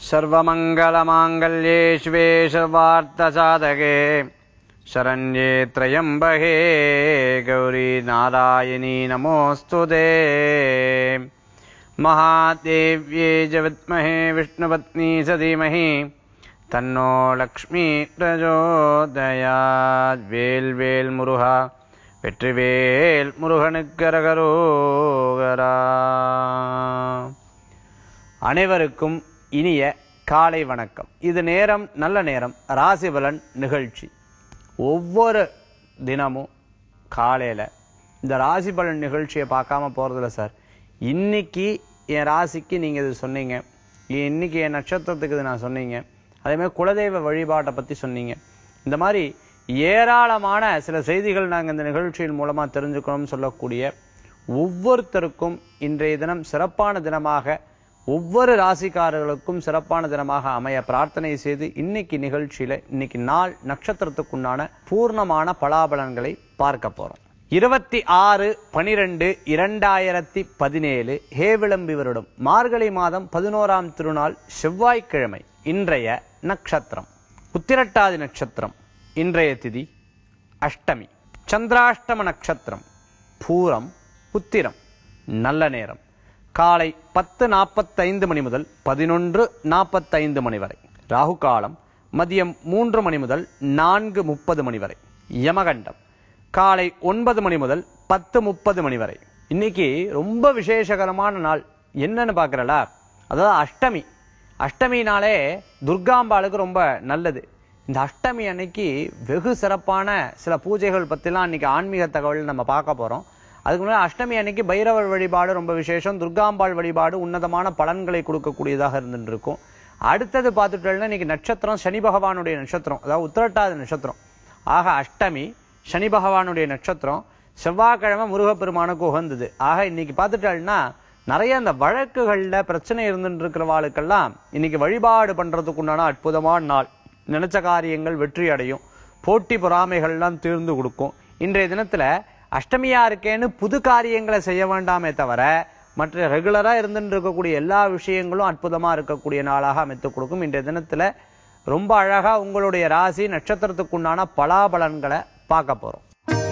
सर्वमङ्गलमाङ्गल्ये शिवे सर्वार्थसाधके शरण्ये त्र्यम्बके गौरी नारायणी नमोऽस्तु ते महादेव्ये च विद्महे विष्णुपत्नी स धीमहि तन्नो लक्ष्मी प्रचोदयात् வேல் வேல் முருகா வெற்றிவேல் முருகனுக்கரகரோகரா அனைவருக்கும் இனிய காலை வணக்கம் இது நேரம் நல்ல நேரம் ராசிபலன் நிகழ்ச்சி ஒவ்வொரு தினமும் காலையில இந்த ராசி பலன் நிகழ்ச்சியை பார்க்காம போறதில்ல சார் இன்னைக்கு என் ராசிக்கு நீங்க இது சொன்னீங்க இன்னைக்கு என் நட்சத்திரத்துக்கு இது நான் சொன்னீங்க அதே மாதிரி குலதெய்வ வழிபாட்டை பத்தி சொன்னீங்க இந்த மாதிரி ஏராளமான சில செய்திகள் நாங்கள் இந்த நிகழ்ச்சியின் மூலமா தெரிஞ்சுக்கணும்னு சொல்லக்கூடிய ஒவ்வொருத்தருக்கும் இன்றைய தினம் சிறப்பான தினமாக ஒவ்வொரு ராசிக்காரர்களுக்கும் சிறப்பான தினமாக அமைய பிரார்த்தனை செய்து இன்னைக்கு நிகழ்ச்சியில இன்னைக்கு நாள் நட்சத்திரத்துக்குண்டான பூர்ணமான பலாபலன்களை பார்க்க போறோம் இருபத்தி ஆறு பனிரெண்டு இரண்டாயிரத்தி பதினேழு ஹேவிளம்பி வருடம் மார்கழி மாதம் பதினோராம் திருநாள் செவ்வாய்க்கிழமை இன்றைய நட்சத்திரம் உத்திரட்டாதி நட்சத்திரம் இன்றைய திதி அஷ்டமி சந்திராஷ்டம நட்சத்திரம் பூரம் உத்திரம் நல்ல நேரம் காலை பத்து நாற்பத்தைந்து மணி முதல் பதினொன்று நாற்பத்தைந்து மணி வரை ராகு காலம் மதியம் மூன்று மணி முதல் நான்கு முப்பது மணி வரை யமகண்டம் காலை ஒன்பது மணி முதல் பத்து முப்பது மணி வரை இன்னைக்கு ரொம்ப விசேஷகரமான நாள் என்னன்னு பார்க்கறல அதாவது அஷ்டமி அஷ்டமினாலே துர்காம்பாளுக்கு ரொம்ப நல்லது இந்த அஷ்டமி அன்னைக்கு வெகு சிறப்பான சில பூஜைகள் பத்திலாம் இன்னைக்கு ஆன்மீக தகவல் நம்ம பார்க்க போறோம் அதுக்கு முன்னாடி அஷ்டமி அன்னைக்கு பைரவர் வழிபாடு ரொம்ப விசேஷம் துர்காம்பாள் வழிபாடு உன்னதமான பலன்களை கொடுக்கக்கூடியதாக இருந்துட்டு இருக்கும் அடுத்தது பார்த்துட்டோம்னா இன்னைக்கு நட்சத்திரம் சனி பகவானுடைய நட்சத்திரம் அதாவது உத்திரட்டாதி நட்சத்திரம் ஆக அஷ்டமி சனி பகவானுடைய நட்சத்திரம் செவ்வாய்க்கிழமை முருகப்பெருமானுக்கு உகந்தது ஆக இன்னைக்கு பார்த்துட்டோம்னா நிறைய அந்த வழக்குகள்ல பிரச்சனை இருந்துட்டு இருக்கிறவாளுக்கெல்லாம் இன்னைக்கு வழிபாடு பண்றதுக்கு உண்டான அற்புதமான நாள் நினைச்ச காரியங்கள் வெற்றி அடையும் போட்டி பொறாமைகள்லாம் தீர்ந்து கொடுக்கும் இன்றைய தினத்துல அஷ்டமியா இருக்கேன்னு புது காரியங்களை செய்ய வேண்டாமே தவிர மற்ற ரெகுலரா இருந்துட்டு இருக்கக்கூடிய எல்லா விஷயங்களும் அற்புதமா இருக்கக்கூடிய நாளாக அமைத்து கொடுக்கும் இன்றைய தினத்துல ரொம்ப அழகா உங்களுடைய ராசி நட்சத்திரத்துக்கு உண்டான பலாபலன்களை பார்க்க போறோம்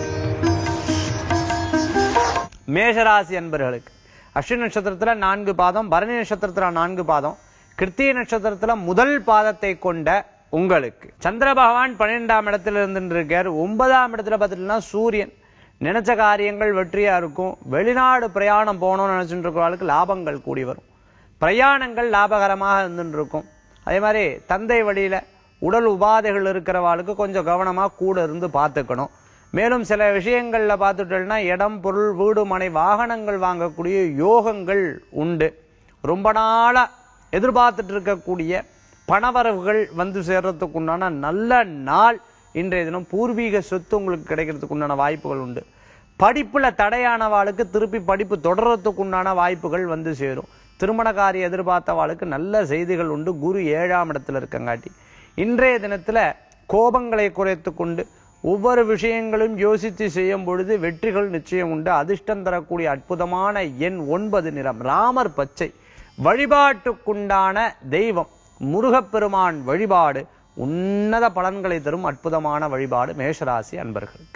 மேஷராசி அன்பர்களுக்கு அஸ்வினி நட்சத்திரத்துல நான்கு பாதம் பரணி நட்சத்திரத்துல நான்கு பாதம் கிருத்திய நட்சத்திரத்துல முதல் பாதத்தை கொண்ட உங்களுக்கு சந்திர பகவான் பன்னிரெண்டாம் இடத்துல இருந்துட்டு இருக்கார் ஒன்பதாம் இடத்துல பார்த்துட்டீங்கன்னா சூரியன் நினைச்ச காரியங்கள் வெற்றியா இருக்கும் வெளிநாடு பிரயாணம் போகணும்னு நினைச்சுட்டு இருக்கிறவங்களுக்கு லாபங்கள் கூடி வரும் பிரயாணங்கள் லாபகரமாக இருந்துட்டு இருக்கும் அதே மாதிரி தந்தை வழியில உடல் உபாதைகள் இருக்கிறவாளுக்கு கொஞ்சம் கவனமா கூட இருந்து பார்த்துக்கணும் மேலும் சில விஷயங்கள்ல பார்த்துட்டோம்னா இடம் பொருள் வீடு மனை வாகனங்கள் வாங்கக்கூடிய யோகங்கள் உண்டு ரொம்ப நாளா எதிர்பார்த்துட்டு இருக்கக்கூடிய பணவரவுகள் வந்து சேர்றதுக்கு உண்டான நல்ல நாள் இன்றைய தினம் பூர்வீக சொத்து உங்களுக்கு கிடைக்கிறதுக்கு உண்டான வாய்ப்புகள் உண்டு படிப்புல தடையானவாளுக்கு திருப்பி படிப்பு தொடர்றதுக்கு உண்டான வாய்ப்புகள் வந்து சேரும் திருமண காரிய எதிர்பார்த்தவாளுக்கு நல்ல செய்திகள் உண்டு குரு ஏழாம் இடத்துல இருக்கங்காட்டி இன்றைய தினத்துல கோபங்களை குறைத்து கொண்டு ஒவ்வொரு விஷயங்களும் யோசித்து செய்யும் பொழுது வெற்றிகள் நிச்சயம் உண்டு அதிர்ஷ்டம் தரக்கூடிய அற்புதமான எண் ஒன்பது நிறம் ராமர் பச்சை வழிபாட்டுக்குண்டான தெய்வம் முருகப்பெருமான் வழிபாடு உன்னத பலன்களை தரும் அற்புதமான வழிபாடு மேஷராசி அன்பர்களுக்கு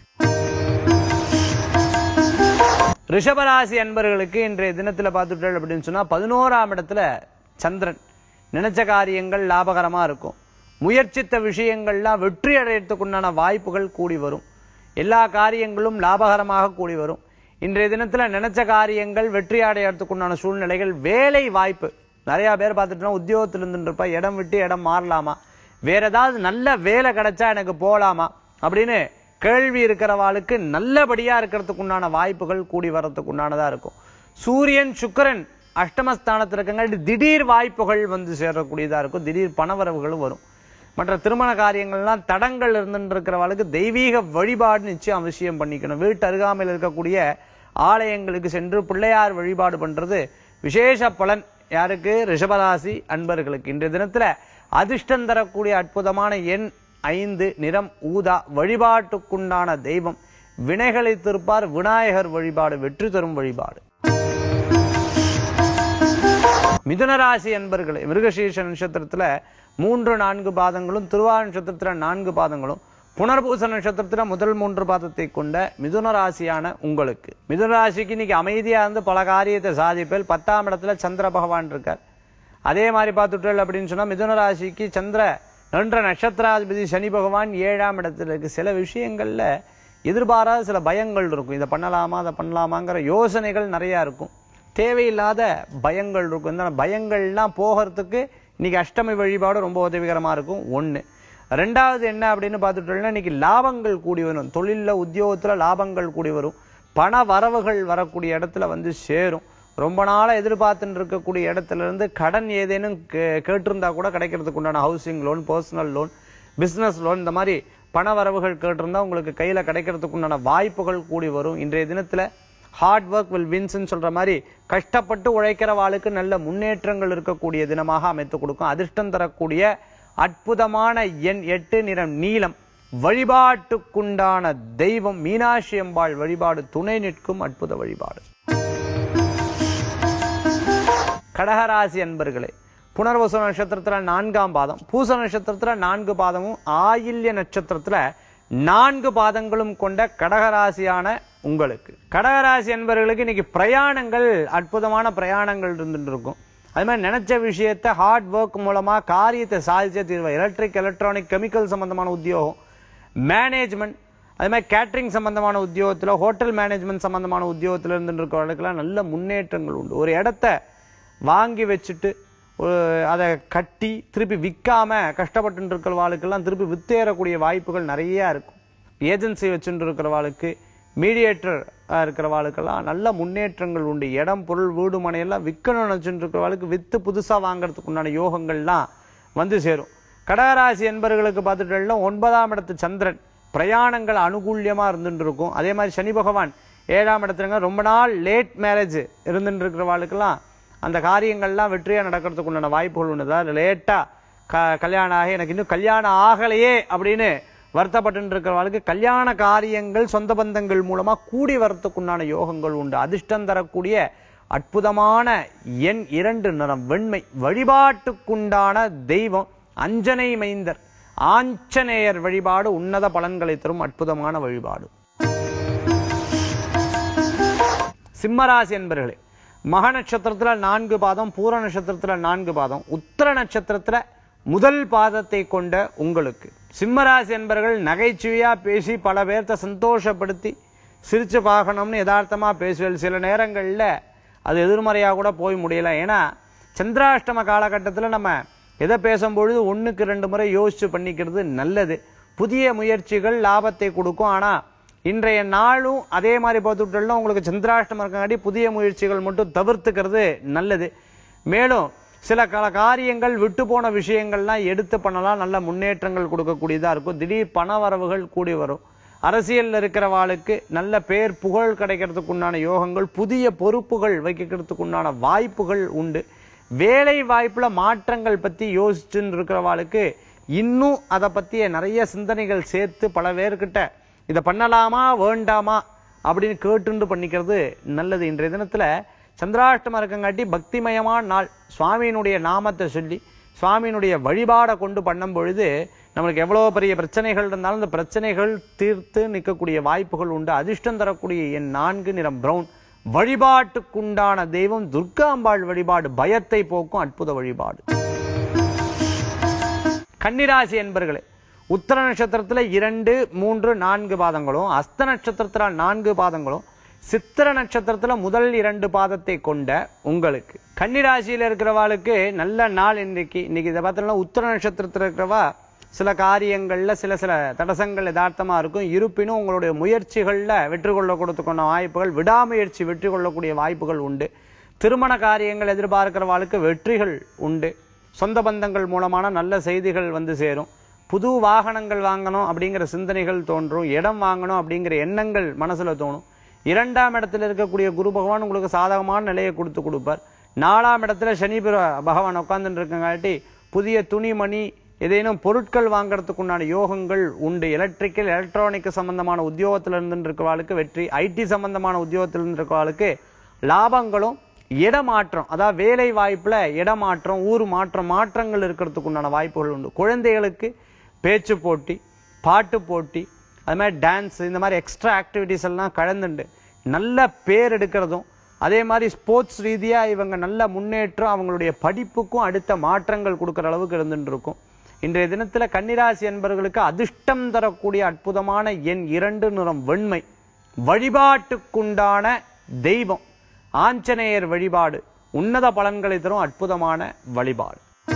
ரிஷபராசி அன்பர்களுக்கு இன்றைய தினத்துல பார்த்துட்டோம் அப்படின்னு சொன்னா பதினோராம் இடத்துல சந்திரன் நினைச்ச காரியங்கள் லாபகரமா இருக்கும் முயற்சித்த விஷயங்கள்லாம் வெற்றி அடையறதுக்குண்டான வாய்ப்புகள் கூடி வரும் எல்லா காரியங்களும் லாபகரமாக கூடி வரும் இன்றைய தினத்துல நினைச்ச காரியங்கள் வெற்றி அடையறதுக்குண்டான சூழ்நிலைகள் வேலை வாய்ப்பு நிறைய பேர் பார்த்துட்டோம்னா உத்தியோகத்துல இருந்துருப்பா இடம் விட்டு இடம் மாறலாமா வேற ஏதாவது நல்ல வேலை கிடைச்சா எனக்கு போலாமா அப்படின்னு கேள்வி இருக்கிறவாளுக்கு நல்லபடியா இருக்கிறதுக்கு உண்டான வாய்ப்புகள் கூடி வர்றதுக்கு உண்டானதா இருக்கும் சூரியன் சுக்கிரன் அஷ்டமஸ்தானத்தில் இருக்கங்காட்டி திடீர் வாய்ப்புகள் வந்து சேரக்கூடியதா இருக்கும் திடீர் பணவரவுகளும் வரும் மற்ற திருமண காரியங்கள்லாம் தடங்கள் இருந்துட்டு இருக்கிறவளுக்கு தெய்வீக வழிபாடு நிச்சயம் அவசியம் பண்ணிக்கணும் வீட்டு அருகாமையில் இருக்கக்கூடிய ஆலயங்களுக்கு சென்று பிள்ளையார் வழிபாடு பண்றது விசேஷ பலன் யாருக்கு ரிஷபராசி அன்பர்களுக்கு இன்றைய தினத்துல அதிர்ஷ்டம் தரக்கூடிய அற்புதமான எண் ஐந்து நிறம் ஊதா வழிபாட்டுக்குண்டான தெய்வம் வினைகளை திருப்பார் விநாயகர் வழிபாடு வெற்றி தரும் வழிபாடு மிதுன ராசி என்பர்களே மிருகசீர்ஷ நட்சத்திரத்துல மூன்று நான்கு பாதங்களும் திருவாரூர் நட்சத்திரத்துல நான்கு பாதங்களும் புனர்பூச நட்சத்திரத்துல முதல் மூன்று பாதத்தை கொண்ட மிதுன ராசியான உங்களுக்கு மிதுன ராசிக்கு இன்னைக்கு அமைதியா இருந்து பல காரியத்தை சாதிப்பேல் பத்தாம் இடத்துல சந்திர பகவான் இருக்கார் அதே மாதிரி பார்த்துட்டல் அப்படின்னு சொன்னா மிதுன ராசிக்கு சந்திர நன்ற நட்சத்திராதிபதி சனி பகவான் ஏழாம் இடத்துல இருக்கு சில விஷயங்கள்ல எதிர்பாராத சில பயங்கள் இருக்கும் இதை பண்ணலாமா அதை பண்ணலாமாங்கிற யோசனைகள் நிறைய இருக்கும் தேவையில்லாத பயங்கள் இருக்கும் இந்த பயங்கள்லாம் போகிறதுக்கு இன்னைக்கு அஷ்டமி வழிபாடு ரொம்ப உதவிகரமா இருக்கும் ஒண்ணு ரெண்டாவது என்ன அப்படின்னு பார்த்துட்டோம்னா இன்னைக்கு லாபங்கள் கூடி வரும் தொழில்ல உத்தியோகத்துல லாபங்கள் கூடி வரும் பண வரவுகள் வரக்கூடிய இடத்துல வந்து சேரும் ரொம்ப நாளா எதிர்பார்த்துட்டு இருக்கக்கூடிய இடத்துல இருந்து கடன் ஏதேனும் கே- கேட்டிருந்தா கூட கிடைக்கிறதுக்கு உண்டான housing loan personal loan business loan இந்த மாதிரி பண வரவுகள் கேட்டிருந்தா உங்களுக்கு கையில கிடைக்கிறதுக்கு உண்டான வாய்ப்புகள் கூடி வரும் இன்றைய தினத்துல ஹார்ட் ஒர்க் வில் வின்ஸ்ன்னு சொல்ற மாதிரி கஷ்டப்பட்டு உழைக்கிற வாளுக்கு நல்ல முன்னேற்றங்கள் இருக்கக்கூடிய தினமாக அமைத்து கொடுக்கும் அதிர்ஷ்டம் தரக்கூடிய அற்புதமான எண் எட்டு நிறம் நீலம் வழிபாட்டுக்குண்டான தெய்வம் மீனாட்சி அம்பாள் வழிபாடு துணை நிற்கும் அற்புத வழிபாடு கடகராசி அன்பர்களே புனர்வசு நட்சத்திரத்துல நான்காம் பாதம் பூச நட்சத்திரத்துல நான்கு பாதமும் ஆயில்ய நட்சத்திரத்துல நான்கு பாதங்களும் கொண்ட கடகராசியான உங்களுக்கு கடகராசி என்பவர்களுக்கு இன்னைக்கு பிரயாணங்கள் அற்புதமான பிரயாணங்கள் இருந்துட்டு இருக்கும் அது மாதிரி நினைச்ச விஷயத்த ஹார்ட் ஒர்க் மூலமா காரியத்தை சாதிச்சே தீர்வு எலக்ட்ரிக் எலக்ட்ரானிக் கெமிக்கல் சம்பந்தமான உத்தியோகம் மேனேஜ்மெண்ட் அது மாதிரி கேட்டரிங் சம்பந்தமான உத்தியோகத்துல ஹோட்டல் மேனேஜ்மெண்ட் சம்பந்தமான உத்தியோகத்துல இருந்துட்டு இருக்கிறவர்களுக்கெல்லாம் நல்ல முன்னேற்றங்கள் உண்டு ஒரு இடத்த வாங்கி வச்சுட்டு ஒரு- அதை கட்டி திருப்பி விற்காம கஷ்டப்பட்டு இருக்கிறவாளுக்கெல்லாம் திருப்பி வித்தேறக்கூடிய வாய்ப்புகள் நிறைய இருக்கும் ஏஜென்சி வச்சுட்டு இருக்கிறவாளுக்கு மீடியேட்டர் இருக்கிறவாளுக்கெல்லாம் நல்ல முன்னேற்றங்கள் உண்டு இடம் பொருள் வீடு மனையெல்லாம் விற்கணும்னு நினைச்சுட்டு இருக்கிறவாளுக்கு வித்து புதுசா வாங்குறதுக்கு உண்டான யோகங்கள்லாம் வந்து சேரும் கடகராசி என்பவர்களுக்கு பார்த்துட்டோம்னா ஒன்பதாம் இடத்து சந்திரன் பிரயாணங்கள் அனுகூல்யமா இருந்துட்டு இருக்கும் அதே மாதிரி சனி பகவான் ஏழாம் இடத்துலங்க ரொம்ப நாள் லேட் மேரேஜ் இருந்துட்டு இருக்கிறவாளுக்கெல்லாம் அந்த காரியங்கள்லாம் வெற்றியா நடக்கிறதுக்கு உண்டான வாய்ப்புகள் உண்டு அதாவது லேட்டா க கல்யாணம் ஆகி எனக்கு இன்னும் கல்யாணம் ஆகலையே அப்படின்னு வருத்தப்பட்டு இருக்கிறவர்களுக்கு கல்யாண காரியங்கள் சொந்த பந்தங்கள் மூலமா கூடி வரத்துக்குண்டான யோகங்கள் உண்டு அதிர்ஷ்டம் தரக்கூடிய அற்புதமான எண் இரண்டு நிறம் வெண்மை வழிபாட்டுக்குண்டான தெய்வம் அஞ்சனை மைந்தர் ஆஞ்சநேயர் வழிபாடு உன்னத பலன்களை தரும் அற்புதமான வழிபாடு சிம்மராசி என்பர்களே மக நட்சத்திரத்துல நான்கு பாதம் பூர நட்சத்திரத்துல நான்கு பாதம் உத்தர நட்சத்திரத்துல முதல் பாதத்தை கொண்ட உங்களுக்கு சிம்மராசி என்பர்கள் நகைச்சுவையா பேசி பல பேர்த்த சந்தோஷப்படுத்தி சிரிச்சு பார்க்கணும்னு யதார்த்தமா பேசுவேன் சில நேரங்கள்ல அது எதிர்மறையா கூட போய் முடியல ஏன்னா சந்திராஷ்டம காலகட்டத்துல நம்ம எதை பேசும்பொழுது ஒண்ணுக்கு ரெண்டு முறை யோசிச்சு பண்ணிக்கிறது நல்லது புதிய முயற்சிகள் லாபத்தை கொடுக்கும் ஆனா இன்றைய நாளும் அதே மாதிரி பார்த்துட்டோம்னா உங்களுக்கு சந்திராஷ்டமம் இருக்கங்காட்டி புதிய முயற்சிகள் மட்டும் தவிர்த்துக்கிறது நல்லது மேலும் சில கல காரியங்கள் விட்டு போன விஷயங்கள்லாம் எடுத்து பண்ணலாம் நல்ல முன்னேற்றங்கள் கொடுக்கக்கூடியதா இருக்கும் திடீர் பண வரவுகள் கூடி வரும் அரசியல்ல இருக்கிறவாளுக்கு நல்ல பேர் புகழ் கிடைக்கிறதுக்கு உண்டான யோகங்கள் புதிய பொறுப்புகள் வைக்கிறதுக்கு உண்டான வாய்ப்புகள் உண்டு வேலை வாய்ப்புல மாற்றங்கள் பத்தி யோசிச்சுன்னு இருக்கிறவாளுக்கு இன்னும் அதை பத்திய நிறைய சிந்தனைகள் சேர்த்து பல பேர்கிட்ட இதை பண்ணலாமா வேண்டாமா அப்படின்னு கேட்டுண்டு பண்ணிக்கிறது நல்லது இன்றைய தினத்துல சந்திராஷ்டமம் இருக்கங்காட்டி பக்திமயமான நாள் சுவாமியினுடைய நாமத்தை சொல்லி சுவாமியினுடைய வழிபாடை கொண்டு பண்ணும் பொழுது நம்மளுக்கு எவ்வளவு பெரிய பிரச்சனைகள் இருந்தாலும் அந்த பிரச்சனைகள் தீர்த்து நிற்கக்கூடிய வாய்ப்புகள் உண்டு அதிர்ஷ்டம் தரக்கூடிய என் நான்கு நிறம் பிரவுன் வழிபாட்டுக்குண்டான தெய்வம் துர்காம்பாள் வழிபாடு பயத்தை போக்கும் அற்புத வழிபாடு கன்னிராசி என்பர்களே உத்தர நட்சத்திரத்துல இரண்டு மூன்று நான்கு பாதங்களும் அஸ்த நட்சத்திரத்துல நான்கு பாதங்களும் சித்திர நட்சத்திரத்துல முதல் இரண்டு பாதத்தை கொண்ட உங்களுக்கு கன்னிராசியில இருக்கிறவாளுக்கு நல்ல நாள் இன்னைக்கு இன்னைக்கு இதை பார்த்தோம்னா உத்தர நட்சத்திரத்துல இருக்கிறவா சில காரியங்கள்ல சில சில தடசங்கள் யதார்த்தமா இருக்கும் இருப்பினும் உங்களுடைய முயற்சிகள்ல வெற்றி கொள்ள கொடுத்துக்கொண்ட வாய்ப்புகள் விடாமுயற்சி வெற்றி கொள்ளக்கூடிய வாய்ப்புகள் உண்டு திருமண காரியங்கள் எதிர்பார்க்கிறவாளுக்கு வெற்றிகள் உண்டு சொந்த பந்தங்கள் மூலமான நல்ல செய்திகள் வந்து சேரும் புது வாகனங்கள் வாங்கணும் அப்படிங்கிற சிந்தனைகள் தோன்றும் இடம் வாங்கணும் அப்படிங்கிற எண்ணங்கள் மனசுல தோணும் இரண்டாம் இடத்துல இருக்கக்கூடிய குரு பகவான் உங்களுக்கு சாதகமான நிலையை கொடுத்து கொடுப்பார் நாலாம் இடத்துல சனி பிர- பகவான் உட்கார்ந்துட்டு இருக்கங்காட்டி புதிய துணிமணி ஏதேனும் பொருட்கள் வாங்குறதுக்கு உண்டான யோகங்கள் உண்டு எலக்ட்ரிக்கல் எலக்ட்ரானிக் சம்பந்தமான உத்தியோகத்துல இருந்து இருக்கிறவாளுக்கு வெற்றி ஐடி சம்பந்தமான உத்தியோகத்துல இருந்து இருக்கிறவாளுக்கு லாபங்களும் இடமாற்றம் அதாவது வேலை வாய்ப்புல இடமாற்றம் ஊர் மாற்றம் மாற்றங்கள் இருக்கிறதுக்கு உண்டான வாய்ப்புகள் உண்டு குழந்தைகளுக்கு பேச்சு போட்டி பாட்டு போட்டி அது மாதிரி டான்ஸ் இந்த மாதிரி எக்ஸ்ட்ரா ஆக்டிவிட்டிஸ் எல்லாம் கலந்துண்டு நல்ல பேர் எடுக்கிறதும் அதே மாதிரி ஸ்போர்ட்ஸ் ரீதியா இவங்க நல்ல முன்னேற்றம் அவங்களுடைய படிப்புக்கும் அடுத்த மாற்றங்கள் கொடுக்கிற அளவுக்கு இருந்துட்டு இருக்கும் இன்றைய தினத்துல கன்னிராசி என்பவர்களுக்கு அதிர்ஷ்டம் தரக்கூடிய அற்புதமான எண் இரண்டு நிறம் வெண்மை வழிபாட்டுக்குண்டான தெய்வம் ஆஞ்சநேயர் வழிபாடு உன்னத பலன்களை தரும் அற்புதமான வழிபாடு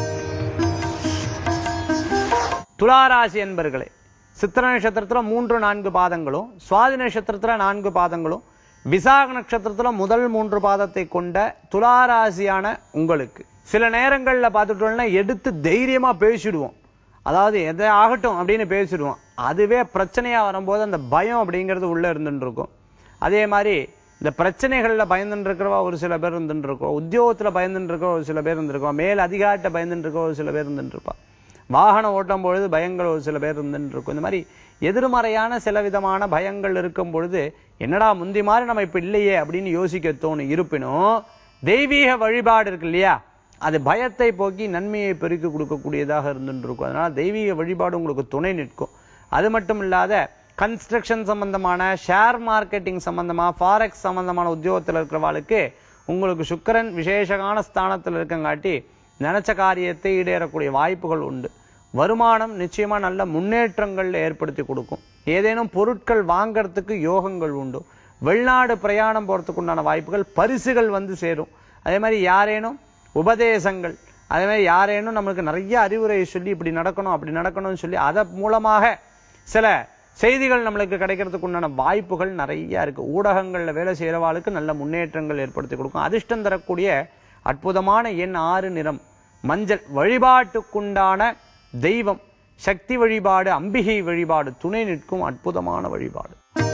துளாராசி என்பர்களே சித்திர நட்சத்திரத்துல மூன்று நான்கு பாதங்களும் சுவாதி நட்சத்திரத்துல நான்கு பாதங்களும் விசாக நட்சத்திரத்துல முதல் மூன்று பாதத்தை கொண்ட துளாராசியான உங்களுக்கு சில நேரங்கள்ல பார்த்துட்டோம்னா எடுத்து தைரியமா பேசிடுவோம் அதாவது எதை ஆகட்டும் அப்படின்னு பேசிடுவோம் அதுவே பிரச்சனையா வரும்போது அந்த பயம் அப்படிங்கிறது உள்ள இருந்துட்டு இருக்கும் அதே மாதிரி இந்த பிரச்சனைகள்ல பயந்துட்டு இருக்கிறவா ஒரு சில பேர் இருந்துட்டு இருக்கோம் உத்தியோகத்துல பயந்துட்டு இருக்க ஒரு சில பேர் இருந்திருக்கோம் மேல் அதிகாரிட்ட பயந்துட்டு இருக்க ஒரு சில பேர் இருந்துட்டு இருப்பா வாகனம் ஓட்டும் பொழுது பயங்கள் ஒரு சில பேர் இருந்துட்டு இருக்கும் இந்த மாதிரி எதிர்மறையான சில விதமான பயங்கள் இருக்கும் பொழுது என்னடா முந்தி மாதிரி நம்ம இப்ப இல்லையே அப்படின்னு யோசிக்க தோணும் இருப்பினும் தெய்வீக வழிபாடு இருக்கு இல்லையா அது பயத்தை போக்கி நன்மையை பெருக்கி கொடுக்கக்கூடியதாக இருந்துட்டு இருக்கும் அதனால தெய்வீக வழிபாடு உங்களுக்கு துணை நிற்கும் அது மட்டும் இல்லாத கன்ஸ்ட்ரக்ஷன் சம்பந்தமான ஷேர் மார்க்கெட்டிங் சம்பந்தமா ஃபாரெக்ஸ் சம்பந்தமான உத்தியோகத்தில் இருக்கிறவாளுக்கு உங்களுக்கு சுக்கிரன் விசேஷமான ஸ்தானத்தில் இருக்கங்காட்டி நினைச்ச காரியத்தை ஈடேறக்கூடிய வாய்ப்புகள் உண்டு வருமானம் நிச்சயமா நல்ல முன்னேற்றங்கள் ஏற்படுத்தி கொடுக்கும் ஏதேனும் பொருட்கள் வாங்கறதுக்கு யோகங்கள் உண்டு வெளிநாடு பிரயாணம் போறதுக்கு உண்டான வாய்ப்புகள் பரிசுகள் வந்து சேரும் அதே மாதிரி யாரேனும் உபதேசங்கள் அதே மாதிரி யாரேனும் நம்மளுக்கு நிறைய அறிவுரை சொல்லி இப்படி நடக்கணும் அப்படி நடக்கணும்னு சொல்லி அதன் மூலமாக சில செய்திகள் நம்மளுக்கு கிடைக்கிறதுக்கு உண்டான வாய்ப்புகள் நிறைய இருக்கு ஊடகங்கள்ல வேலை செய்யறவாளுக்கு நல்ல முன்னேற்றங்கள் ஏற்படுத்தி கொடுக்கும் அதிர்ஷ்டம் தரக்கூடிய அற்புதமான எண் ஆறு நிறம் மஞ்சள் வழிபாட்டுக்குண்டான தெய்வம் சக்தி வழிபாடு அம்பிகை வழிபாடு துணை நிற்கும் அற்புதமான வழிபாடு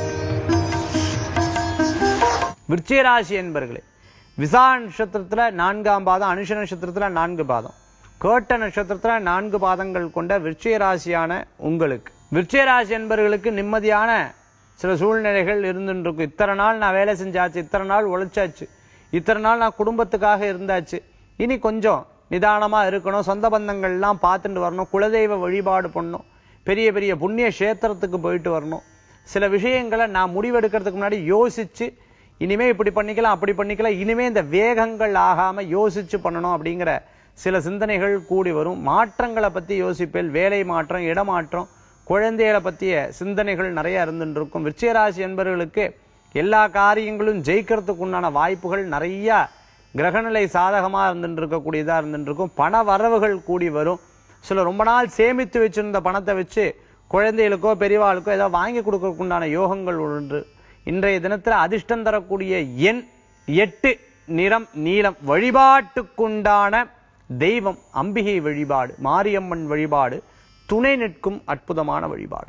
விருச்சிகராசி என்பர்களே விசா நட்சத்திரத்துல நான்காம் பாதம் அனுஷ நட்சத்திரத்துல நான்கு பாதம் கேட்ட நட்சத்திரத்துல நான்கு பாதங்கள் கொண்ட விருச்சிக ராசியான உங்களுக்கு விருச்சிக ராசி என்பவர்களுக்கு நிம்மதியான சில சூழ்நிலைகள் இருந்துட்டு இருக்கும் இத்தனை நாள் நான் வேலை செஞ்சாச்சு இத்தனை நாள் உழைச்சாச்சு இத்தனை நாள் நான் குடும்பத்துக்காக இருந்தாச்சு இனி கொஞ்சம் நிதானமா இருக்கணும் சொந்த பந்தங்கள்லாம் பார்த்துட்டு வரணும் குலதெய்வ வழிபாடு பண்ணணும் பெரிய பெரிய புண்ணிய கஷேத்திரத்துக்கு போயிட்டு வரணும் சில விஷயங்களை நான் முடிவெடுக்கிறதுக்கு முன்னாடி யோசிச்சு இனிமே இப்படி பண்ணிக்கலாம் அப்படி பண்ணிக்கலாம் இனிமே இந்த வேகங்கள் ஆகாம யோசிச்சு பண்ணணும் அப்படிங்கிற சில சிந்தனைகள் கூடி வரும் மாற்றங்களை பத்தி யோசிப்பேல் வேலை மாற்றம் இடமாற்றம் குழந்தைகளை பத்திய சிந்தனைகள் நிறைய இருந்துட்டு இருக்கும் விருச்சிகராசி என்பவர்களுக்கு எல்லா காரியங்களும் ஜெயிக்கிறதுக்கு உண்டான வாய்ப்புகள் நிறைய கிரகநிலை சாதகமா இருந்துட்டு இருக்கக்கூடியதா இருந்துட்டு இருக்கும் பண வரவுகள் கூடி வரும் சில ரொம்ப நாள் சேமித்து வச்சிருந்த பணத்தை வச்சு குழந்தைகளுக்கோ பெரியவாளுக்கோ ஏதோ வாங்கி கொடுக்கறதுக்கு உண்டான யோகங்கள் உண்டு இன்றைய தினத்துல அதிர்ஷ்டம் தரக்கூடிய எண் எட்டு நிறம் நீலம் வழிபாட்டுக்குண்டான தெய்வம் அம்பிகை வழிபாடு மாரியம்மன் வழிபாடு துணை நிற்கும் அற்புதமான வழிபாடு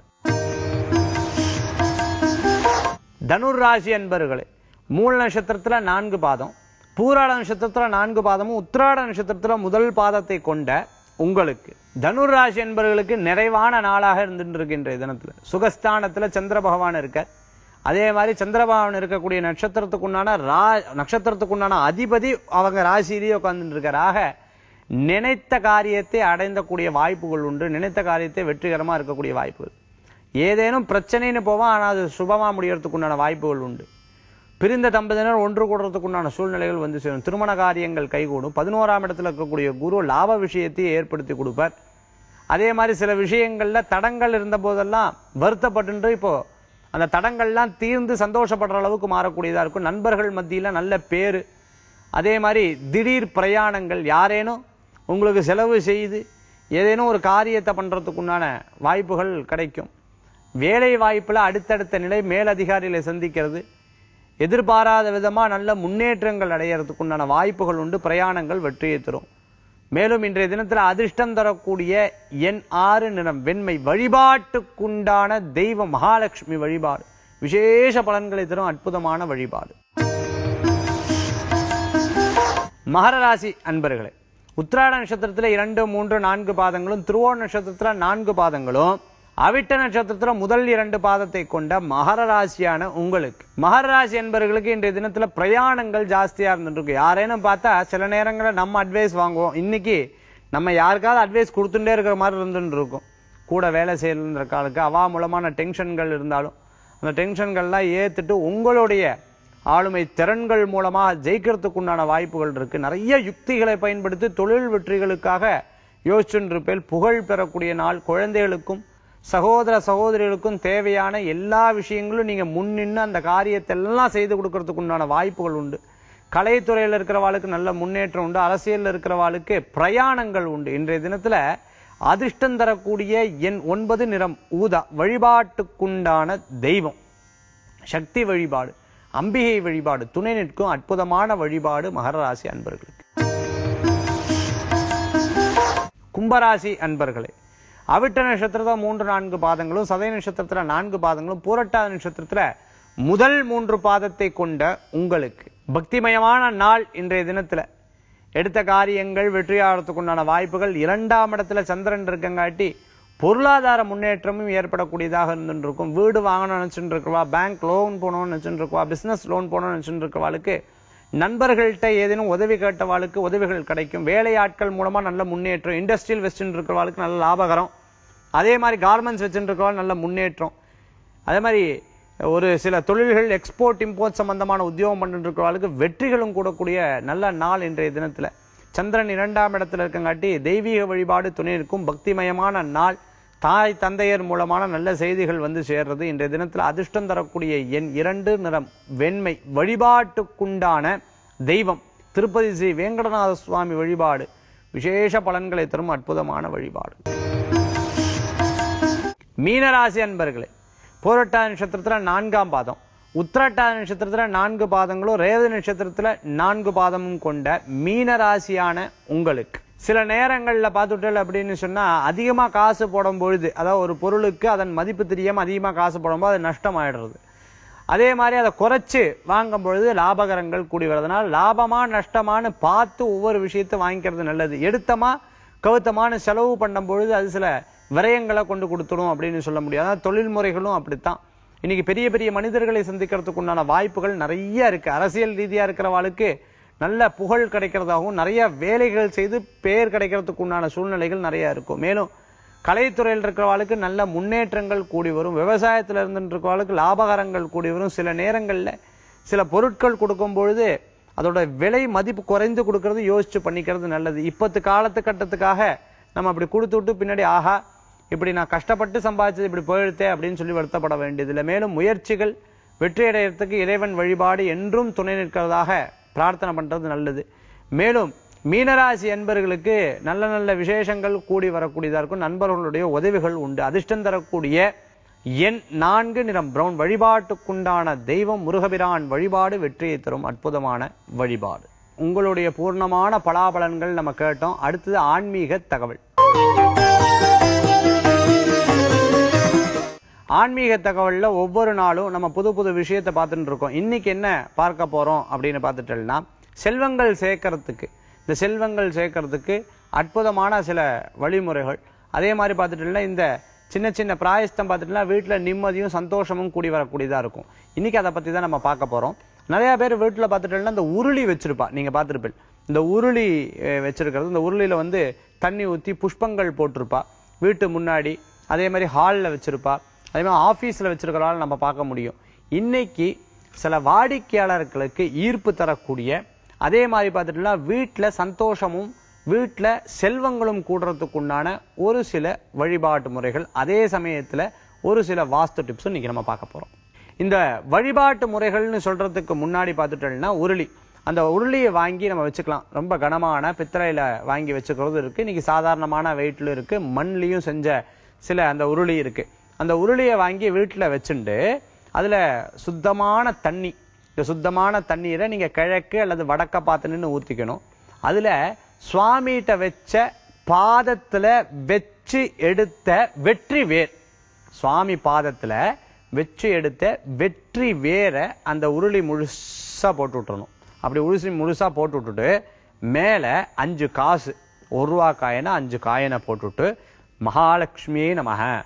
தனுர் ராசி அன்பர்களே மூல நட்சத்திரத்துல நான்கு பாதம் பூராட நட்சத்திரத்துல நான்கு பாதமும் உத்திராட நட்சத்திரத்துல முதல் பாதத்தை கொண்ட உங்களுக்கு தனுர் ராசி என்பவர்களுக்கு நிறைவான நாளாக இருந்துட்டு இருக்கின்ற தினத்துல சுகஸ்தானத்துல சந்திர பகவான் இருக்க அதே மாதிரி சந்திர பகவான் இருக்கக்கூடிய நட்சத்திரத்துக்குண்டான ரா நட்சத்திரத்துக்குண்டான அதிபதி அவங்க ராசியிலேயே உட்கார்ந்துட்டு இருக்காராக நினைத்த காரியத்தை அடைந்தக்கூடிய வாய்ப்புகள் உண்டு நினைத்த காரியத்தை வெற்றிகரமா இருக்கக்கூடிய வாய்ப்புகள் ஏதேனும் பிரச்சனைன்னு போவோம் ஆனா அது சுபமா முடியறதுக்கு உண்டான வாய்ப்புகள் உண்டு பிரிந்த தம்பதியினர் ஒன்று கூடுறதுக்கு உண்டான சூழ்நிலைகள் வந்து சேரும் திருமண காரியங்கள் கைகூடும் பதினோராம் இடத்துல இருக்கக்கூடிய குரு லாப விஷயத்தை ஏற்படுத்தி கொடுப்பார் அதே மாதிரி சில விஷயங்கள்ல தடங்கள் இருந்த போதெல்லாம் வருத்தப்பட்டு இப்போ அந்த தடங்கள்லாம் தீர்ந்து சந்தோஷப்படுற அளவுக்கு மாறக்கூடியதா இருக்கும் நண்பர்கள் மத்தியில நல்ல பேரு அதே மாதிரி திடீர் பிரயாணங்கள் யாரேனும் உங்களுக்கு செலவு செய்து ஏதேனும் ஒரு காரியத்தை பண்றதுக்கு உண்டான வாய்ப்புகள் கிடைக்கும் வேலை வாய்ப்புல அடுத்தடுத்த நிலை மேலதிகாரிகளை சந்திக்கிறது எதிர்பாராத விதமா நல்ல முன்னேற்றங்கள் அடையறதுக்கு உண்டான வாய்ப்புகள் உண்டு பிரயாணங்கள் வெற்றியை தரும் மேலும் இன்றைய தினத்துல அதிர்ஷ்டம் தரக்கூடிய எண் ஆறு நிறம் வெண்மை வழிபாட்டுக்குண்டான தெய்வ மகாலட்சுமி வழிபாடு விசேஷ பலன்களை தரும் அற்புதமான வழிபாடு மகர ராசி அன்பர்களே உத்திராட நட்சத்திரத்துல இரண்டு மூன்று நான்கு பாதங்களும் திருவோண நட்சத்திரத்துல நான்கு பாதங்களும் அவிட்ட நட்சத்திரத்துல முதல் இரண்டு பாதத்தை கொண்ட மகர ராசியான உங்களுக்கு மகர ராசி என்பவர்களுக்கு இன்றைய தினத்துல பிரயாணங்கள் ஜாஸ்தியா இருந்துட்டு இருக்கு யாரேனும் பார்த்தா சில நேரங்களில் நம்ம அட்வைஸ் வாங்குவோம் இன்னைக்கு நம்ம யாருக்காவது அட்வைஸ் கொடுத்துட்டே இருக்கிற மாதிரி இருந்துட்டு இருக்கும் கூட வேலை செய்யற காலுக்கு அவா மூலமான டென்ஷன்கள் இருந்தாலும் அந்த டென்ஷன்கள்லாம் ஏத்துட்டு உங்களுடைய ஆளுமை திறன்கள் மூலமா ஜெயிக்கிறதுக்கு உண்டான வாய்ப்புகள் இருக்கு நிறைய யுக்திகளை பயன்படுத்தி தொழில் வெற்றிகளுக்காக யோசிச்சுட்டு இருப்பேன் புகழ் பெறக்கூடிய நாள் குழந்தைகளுக்கும் சகோதர சகோதரிகளுக்கும் தேவையான எல்லா விஷயங்களும் நீங்க முன்னின்னு அந்த காரியத்தை எல்லாம் செய்து கொடுக்கறதுக்கு உண்டான வாய்ப்புகள் உண்டு கலைத்துறையில் இருக்கிறவாளுக்கு நல்ல முன்னேற்றம் உண்டு அரசியல்ல இருக்கிறவாளுக்கு பிரயாணங்கள் உண்டு இன்றைய தினத்துல அதிர்ஷ்டம் தரக்கூடிய எண் ஒன்பது நிறம் ஊதா வழிபாட்டுக்குண்டான தெய்வம் சக்தி வழிபாடு அம்பிகை வழிபாடு துணை நிற்கும் அற்புதமான வழிபாடு மகர ராசி அன்பர்களுக்கு கும்பராசி அன்பர்களே அவிட்ட நட்சத்திரத்துல மூன்று நான்கு பாதங்களும் சதய நட்சத்திரத்துல நான்கு பாதங்களும் பூரட்டாத நட்சத்திரத்துல முதல் மூன்று பாதத்தை கொண்ட உங்களுக்கு பக்திமயமான நாள் இன்றைய தினத்துல எடுத்த காரியங்கள் வெற்றியாகிறதுக்கு உண்டான வாய்ப்புகள் இரண்டாம் இடத்துல சந்திரன் இருக்கங்காட்டி பொருளாதார முன்னேற்றமும் ஏற்படக்கூடியதாக இருந்துட்டு இருக்கும் வீடு வாங்கணும்னு நினைச்சுட்டு இருக்கவா பேங்க் லோன் போகணும்னு நினைச்சுட்டு இருக்கவா பிசினஸ் லோன் போகணும்னு நினைச்சுட்டு இருக்கவாளுக்கு நண்பர்கள்ட்ட ஏதேனும் உதவி கேட்டவாளுக்கு உதவிகள் கிடைக்கும் வேலையாட்கள் மூலமா நல்ல முன்னேற்றம் இண்டஸ்ட்ரியல் வெஸ்ட்னு இருக்கிறவாளுக்கு நல்ல லாபகரம் அதே மாதிரி கார்மெண்ட்ஸ் வச்சுட்டு இருக்கிறவாள் நல்ல முன்னேற்றம் அதே மாதிரி ஒரு சில தொழில்கள் எக்ஸ்போர்ட் இம்போர்ட் சம்பந்தமான உத்தியோகம் பண்ணிட்டு இருக்கிறவர்களுக்கு வெற்றிகளும் கூடக்கூடிய நல்ல நாள் இன்றைய தினத்துல சந்திரன் இரண்டாம் இடத்துல இருக்கங்காட்டி தெய்வீக வழிபாடு துணை இருக்கும் பக்திமயமான நாள் தாய் தந்தையர் மூலமான நல்ல செய்திகள் வந்து சேர்றது இன்றைய தினத்துல அதிர்ஷ்டம் தரக்கூடிய எண் இரண்டு நிறம் வெண்மை வழிபாட்டுக்குண்டான தெய்வம் திருப்பதி ஸ்ரீ வேங்கடநாத சுவாமி வழிபாடு விசேஷ பலன்களை தரும் அற்புதமான வழிபாடு மீனராசி அன்பர்களே போரட்டாதி நட்சத்திரத்துல நான்காம் பாதம் உத்திரட்டாதி நட்சத்திரத்துல நான்கு பாதங்களும் ரேவதி நட்சத்திரத்துல நான்கு பாதமும் கொண்ட மீனராசியான உங்களுக்கு சில நேரங்கள்ல பார்த்துட்டல் அப்படின்னு சொன்னா அதிகமா காசு போடும் பொழுது அதாவது ஒரு பொருளுக்கு அதன் மதிப்பு தெரியாம அதிகமா காசு போடும்போது அது நஷ்டம் ஆயிடுறது அதே மாதிரி அதை குறைச்சு வாங்கும் பொழுது லாபகரங்கள் கூடி வரதுனால லாபமா நஷ்டமான்னு பார்த்து ஒவ்வொரு விஷயத்தை வாங்கிக்கிறது நல்லது எடுத்தமா கவுத்தமான செலவு பண்ணும் பொழுது அது சில விரயங்களை கொண்டு கொடுத்துடும் அப்படின்னு சொல்ல முடியாது அதாவது தொழில் முறைகளும் அப்படித்தான் இன்னைக்கு பெரிய பெரிய மனிதர்களை சந்திக்கிறதுக்கு உண்டான வாய்ப்புகள் நிறைய இருக்கு அரசியல் ரீதியா இருக்கிறவாளுக்கு நல்ல புகழ் கிடைக்கிறதாகவும் நிறைய வேலைகள் செய்து பேர் கிடைக்கிறதுக்கு உண்டான சூழ்நிலைகள் நிறைய இருக்கும் மேலும் கலைத்துறையில் இருக்கிறவாளுக்கு நல்ல முன்னேற்றங்கள் கூடி வரும் விவசாயத்துல இருந்துட்டு இருக்கிறவாளுக்கு லாபகரங்கள் கூடி வரும் சில நேரங்கள்ல சில பொருட்கள் கொடுக்கும் பொழுது அதோட விலை மதிப்பு குறைந்து கொடுக்கறது யோசிச்சு பண்ணிக்கிறது நல்லது இப்பத்து காலத்து கட்டத்துக்காக நம்ம அப்படி கொடுத்து விட்டு பின்னாடி ஆஹா இப்படி நான் கஷ்டப்பட்டு சம்பாதிச்சது இப்படி போயிடுத்தே அப்படின்னு சொல்லி வருத்தப்பட வேண்டியதில்லை மேலும் முயற்சிகள் வெற்றி அடையறதுக்கு இறைவன் வழிபாடு என்றும் துணை நிற்கிறதாக பிரார்த்தனை பண்றது நல்லது மேலும் மீனராசி என்பர்களுக்கு நல்ல நல்ல விசேஷங்கள் கூடி வரக்கூடியதா இருக்கும் நண்பர்களுடைய உதவிகள் உண்டு அதிர்ஷ்டம் தரக்கூடிய எண் நான்கு நிறம் பிரவுன் வழிபாட்டுக்குண்டான தெய்வம் முருகபிரான் வழிபாடு வெற்றியை தரும் அற்புதமான வழிபாடு உங்களுடைய பூர்ணமான பலாபலன்கள் நம்ம கேட்டோம் அடுத்தது ஆன்மீக தகவல் ஆன்மீக தகவல்ல ஒவ்வொரு நாளும் நம்ம புது புது விஷயத்தை பார்த்துட்டு இருக்கோம் இன்னைக்கு என்ன பார்க்க போறோம் அப்படின்னு பார்த்துட்டோம்னா செல்வங்கள் சேர்க்கறதுக்கு இந்த செல்வங்கள் சேர்க்கறதுக்கு அற்புதமான சில வழிமுறைகள் அதே மாதிரி பார்த்துட்டோம்னா இந்த சின்ன சின்ன பிராயஸ்தம் பார்த்துட்டோம்னா வீட்டுல நிம்மதியும் சந்தோஷமும் கூடி வரக்கூடியதா இருக்கும் இன்னைக்கு அதை பத்தி தான் நம்ம பார்க்க போறோம் நிறைய பேர் வீட்டுல பார்த்துட்டோம்னா இந்த உருளி வச்சிருப்பா நீங்க பார்த்திருப்பீங்க இந்த உருளி அஹ், வச்சிருக்கிறது இந்த உருளியில வந்து தண்ணி ஊத்தி புஷ்பங்கள் போட்டிருப்பா வீட்டு முன்னாடி அதே மாதிரி ஹால்ல வச்சிருப்பா அதே மாதிரி ஆபீஸ்ல வச்சிருக்கிறதால நம்ம பார்க்க முடியும் இன்னைக்கு சில வாடிக்கையாளர்களுக்கு ஈர்ப்பு தரக்கூடிய அதே மாதிரி பார்த்துட்டோம்னா வீட்டுல சந்தோஷமும் வீட்டுல செல்வங்களும் கூடுறதுக்கு உண்டான ஒரு சில வழிபாட்டு முறைகள் அதே சமயத்துல ஒரு சில வாஸ்து டிப்ஸும் இன்னைக்கு நம்ம பார்க்க போறோம் இந்த வழிபாட்டு முறைகள்னு சொல்றதுக்கு முன்னாடி பார்த்துட்டோம்னா உருளி அந்த உருளியை வாங்கி நம்ம வச்சுக்கலாம் ரொம்ப கனமான பித்தளையில வாங்கி வச்சுக்கிறது இருக்கு இன்னைக்கு சாதாரணமான வெயிட்ல இருக்கு மண்லயும் செஞ்ச சில அந்த உருளி இருக்கு அந்த உருளியை வாங்கி வீட்டுல வச்சுண்டு அதுல சுத்தமான தண்ணி இந்த சுத்தமான தண்ணீரை நீங்க கிழக்கு அல்லது வடக்க பார்த்து நின்னு ஊத்திக்கணும் அதுல சுவாமிகிட்ட வச்ச பாதத்துல வச்சு எடுத்த வெற்றி வேர் சுவாமி பாதத்துல வச்சு எடுத்த வெற்றி வேற அந்த உருளி முழுசா போட்டு விட்டுறணும் அப்படி உருசி முழுசா போட்டு விட்டுட்டு மேல அஞ்சு காசு ஒரு ரூபா காயினா அஞ்சு காயினை போட்டுவிட்டு மகாலட்சுமியே நமக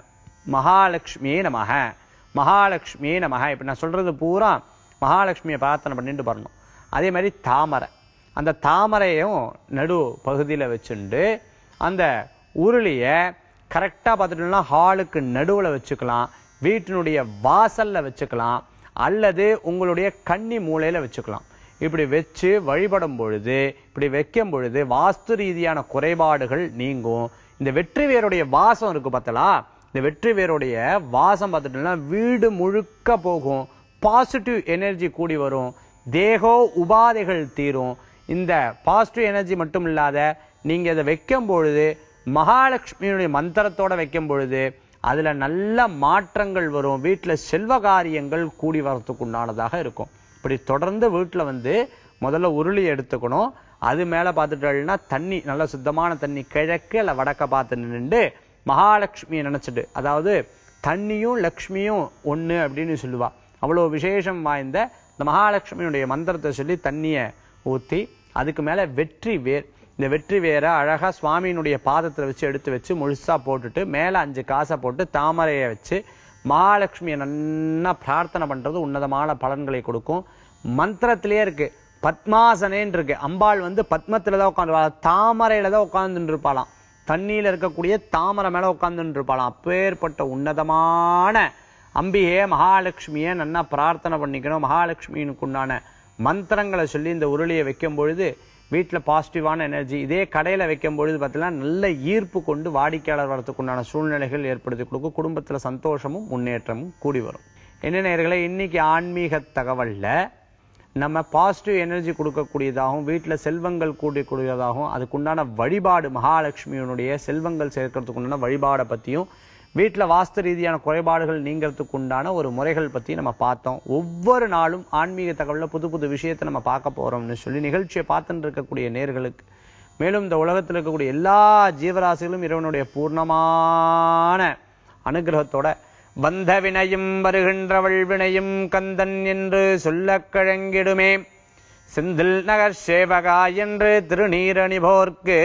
மகாலட்சுமியே நமக மகாலட்சுமியே நமக இப்ப நான் சொல்றது பூரா மகாலட்சுமியை பிரார்த்தனை பண்ணிட்டு வரணும் அதே மாதிரி தாமரை அந்த தாமரையும் நடு பகுதியில வச்சுண்டு அந்த உருளிய கரெக்டா பார்த்துட்டோம்னா ஹாலுக்கு நடுவுல வச்சுக்கலாம் வீட்டினுடைய வாசல்ல வச்சுக்கலாம் அல்லது உங்களுடைய கன்னி மூலையில வச்சுக்கலாம் இப்படி வச்சு வழிபடும் பொழுது இப்படி வைக்கும் பொழுது வாஸ்து ரீதியான குறைபாடுகள் நீங்கும் இந்த வெற்றி வேருடைய வாசம் இருக்கு பார்த்தலா இந்த வெற்றி வேருடைய வாசம் பார்த்துட்டோம்னா வீடு முழுக்க போகும் பாசிட்டிவ் எனர்ஜி கூடி வரும் தேகோ உபாதைகள் தீரும் இந்த பாசிட்டிவ் எனர்ஜி மட்டும் இல்லாத நீங்க இதை வைக்கும் பொழுது மகாலட்சுமியுடைய மந்திரத்தோட வைக்கும் பொழுது அதுல நல்ல மாற்றங்கள் வரும் வீட்டுல செல்வ காரியங்கள் கூடி வரத்துக்கு உண்டானதாக இருக்கும் இப்படி தொடர்ந்து வீட்டுல வந்து முதல்ல உருளி எடுத்துக்கணும் அது மேல பார்த்துட்டோம்னா தண்ணி நல்ல சுத்தமான தண்ணி கிழக்கு இல்ல வடக்க பார்த்து நின்னுண்டு மகாலட்சுமியை நினைச்சிட்டு அதாவது தண்ணியும் லக்ஷ்மியும் ஒண்ணு அப்படின்னு சொல்லுவா அவ்வளவு விசேஷம் வாய்ந்த இந்த மகாலட்சுமியுடைய மந்திரத்தை சொல்லி தண்ணிய ஊத்தி அதுக்கு மேல வெற்றி வேர் இந்த வெற்றி வேரை அழகா சுவாமியினுடைய பாதத்துல வச்சு எடுத்து வச்சு முழுசா போட்டுட்டு மேல அஞ்சு காசை போட்டு தாமரையை வச்சு மகாலட்சுமியை நன்னா பிரார்த்தனை பண்றது உன்னதமான பலன்களை கொடுக்கும் மந்திரத்திலேயே இருக்கு பத்மாசனேன்னு இருக்கு அம்பாள் வந்து பத்மத்துல தான் உட்காந்து தாமரையில தான் உட்கார்ந்துட்டு இருப்பாளாம் தண்ணியில இருக்கக்கூடிய தாமரை மேல உட்கார்ந்துட்டு இருப்பாளாம் அப்பேற்பட்ட உன்னதமான அம்பிகையே மகாலட்சுமியை நன்னா பிரார்த்தனை பண்ணிக்கணும் மகாலட்சுமியினுக்கு உண்டான மந்திரங்களை சொல்லி இந்த உருளியை வைக்கும் பொழுது வீட்டுல பாசிட்டிவான எனர்ஜி இதே கடையில வைக்கும் பொழுது பார்த்தீங்கன்னா நல்ல ஈர்ப்பு கொண்டு வாடிக்கையாளர் வரத்துக்கு உண்டான சூழ்நிலைகள் ஏற்படுத்தி கொடுக்கும் குடும்பத்துல சந்தோஷமும் முன்னேற்றமும் கூடி வரும் என்ன நேயர்களே இன்னைக்கு ஆன்மீக தகவல்ல நம்ம பாசிட்டிவ் எனர்ஜி கொடுக்கக்கூடியதாகவும் வீட்டுல செல்வங்கள் கூடக்கூடியதாகவும் அதுக்குண்டான வழிபாடு மகாலட்சுமியினுடைய செல்வங்கள் சேர்க்கறதுக்கு உண்டான வழிபாடை பத்தியும் வீட்டுல வாஸ்து ரீதியான குறைபாடுகள் நீங்கிறதுக்கு உண்டான ஒரு முறைகள் பத்தி நம்ம பார்த்தோம் ஒவ்வொரு நாளும் ஆன்மீக தகவல்ல புது புது விஷயத்தை நம்ம பார்க்க போறோம்னு சொல்லி நிகழ்ச்சியை பார்த்துட்டு இருக்கக்கூடிய நேர்களுக்கு மேலும் இந்த உலகத்தில் இருக்கக்கூடிய எல்லா ஜீவராசிகளும் இறைவனுடைய பூர்ணமான அனுகிரகத்தோட வந்த வினையும் வருகின்றவள் வினையும் கந்தன் என்று சொல்லக் கழங்கிடுமே செந்தில் நகர் சேவகா என்று திருநீரணிபோர்க்கு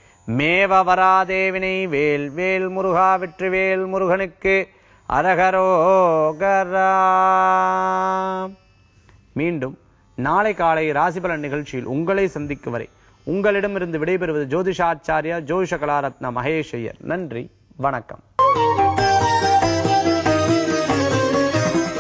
மேவ வராதேவினை வேல் வேல் முருகா வெற்றிவேல் முருகனுக்கு அரகரோகரா மீண்டும் நாளை காலை ராசிபலன் நிகழ்ச்சியில் உங்களை சந்திக்கும் வரை உங்களிடமிருந்து விடைபெறுவது ஜோதிஷாச்சாரியா ஜோதிஷ கலாரத்ன மகேஷ் ஐயர் நன்றி வணக்கம்